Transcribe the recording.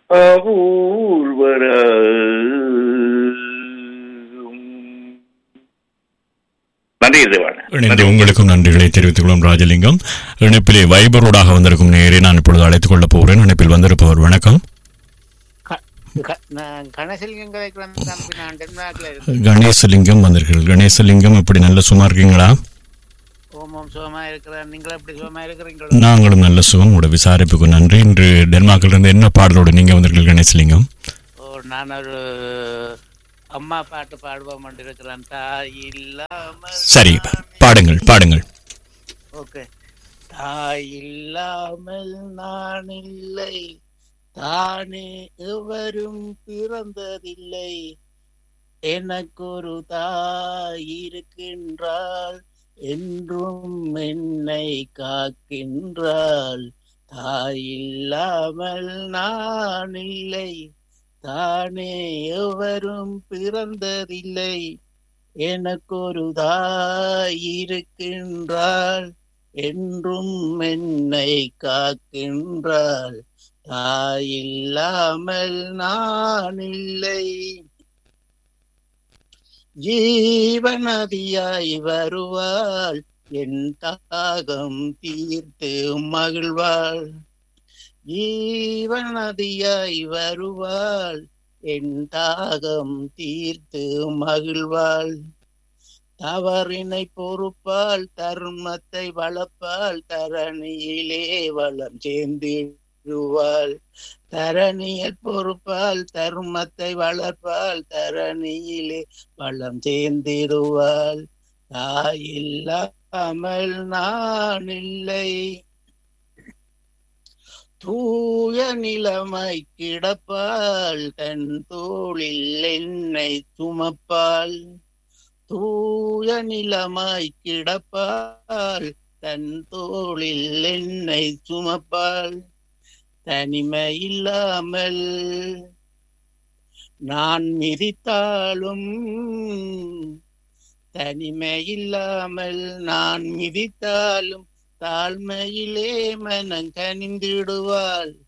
ஊர்வரம் நன்றி தேவான இணைந்து உங்களுக்கும் நன்றிகளை தெரிவித்துக் கொள்ளும் ராஜலிங்கம் இணைப்பிலே வைபரோடாக வந்திருக்கும் நேரே நான் இப்பொழுது அழைத்துக் கொள்ளப் போகிறேன் இணைப்பில் வந்திருப்பவர் வணக்கம் க- நான் கணேசலிங்கம் கதைக்கிறேன் தம்பி நான் டென்மார்க்ல இருக்கேன் கணேசலிங்கம் வந்தீர்கள் கணேசலிங்கம் இப்படி நல்ல சும்மா இருக்கீங்களா ஓமம் சுகமா இருக்கிறேன் நீங்களும் எப்படி சுகமா இருக்கிறீங்களோ நாங்களும் நல்ல சுகம் உங்களோட விசாரிப்புக்கு நன்றி இன்று டென்மார்க்கில் இருந்து என்ன பாடலோடு நீங்க வந்தீர்கள் கணேசலிங்கம் ஓ நான் ஒரு அம்மா பாட்டு பாடுவோம் இருக்கிறேன் தாய் இல்லாமல் சரி பாடுங்கள் பாடுங்கள் ஓகே தாய் இல்லாமல் நான் இல்லை தானே எவரும் பிறந்ததில்லை எனக்கு ஒரு தாய் இருக்கின்றாள் என்றும் என்னை காக்கின்றாள் தாய் இல்லாமல் நான் இல்லை தானே எவரும் பிறந்ததில்லை எனக்கு ஒரு தாய் இருக்கின்றாள் என்றும் என்னை காக்கின்றாள் தாய் இல்லாமல் நான் இல்லை ஜீவநதியாய் வருவாள் என் தாகம் தீர்த்து மகிழ்வாள் ஜீவநதியாய் வருவாள் என் தாகம் தீர்த்து மகிழ்வாள் தவறினை பொறுப்பால் தர்மத்தை வளர்ப்பால் தரணியிலே வளம் சேர்ந்திடுவாள் தரணியில் பொறுப்பால் தர்மத்தை வளர்ப்பால் தரணியிலே வளம் சேர்ந்திடுவாள் தாயில்லாமல் நான் இல்லை தூய நிலைமை கிடப்பாள் தன் தோளில் என்னை சுமப்பாள் தூய நிலமாய் கிடப்பாள் தன் தோளில் என்னை சுமப்பாள் தனிமை இல்லாமல் நான் மிதித்தாலும் தனிமை இல்லாமல் நான் மிதித்தாலும் தாழ்மையிலே மனம் கனிந்திடுவாள்